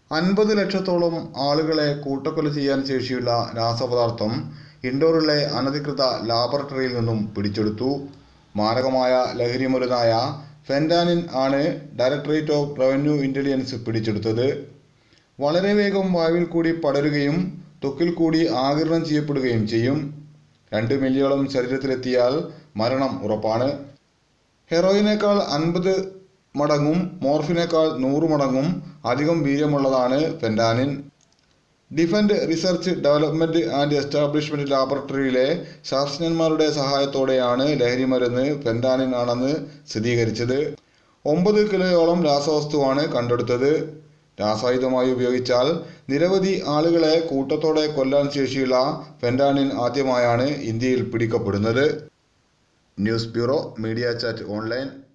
അൻപത് ലക്ഷത്തോളം ആളുകളെ കൂട്ടക്കൊല ചെയ്യാൻ ശേഷിയുള്ള രാസപദാർത്ഥം ഇൻഡോറിലെ അനധികൃത ലാബറട്ടറിയിൽ നിന്നും പിടിച്ചെടുത്തു മാരകമായ ലഹരിമരുന്നായ ഫെൻറ്റാനിൻ ആണ് ഡയറക്ടറേറ്റ് ഓഫ് റവന്യൂ ഇന്റലിജൻസ് പിടിച്ചെടുത്തത് വളരെ വേഗം വായുവിൽ കൂടി പടരുകയും ത്വക്കിൽ കൂടി ആഗിരണം ചെയ്യപ്പെടുകയും ചെയ്യും രണ്ട് മില്ലിയോളം ശരീരത്തിലെത്തിയാൽ മരണം ഉറപ്പാണ് ഹെറോയിനേക്കാൾ അൻപത് മടങ്ങും മോർഫിനേക്കാൾ നൂറ് മടങ്ങും അധികം വീര്യമുള്ളതാണ് fentanyl defence research development and establishment ലാബറട്ടറിയിലെ ശാസ്ത്രജ്ഞന്മാരുടെ സഹായത്തോടെയാണ് ലഹരിമരുന്ന് ഫെൻറ്റാനിൻ ആണെന്ന് സ്ഥിരീകരിച്ചത് ഒമ്പത് കിലോയോളം രാസവസ്തുവാണ് കണ്ടെടുത്തത് രാസായുധമായി ഉപയോഗിച്ചാൽ നിരവധി ആളുകളെ കൂട്ടത്തോടെ കൊല്ലാൻ ശേഷിയുള്ള ഫെൻറ്റാനിൻ ആദ്യമായാണ് ഇന്ത്യയിൽ പിടിക്കപ്പെടുന്നത് news bureau media chat online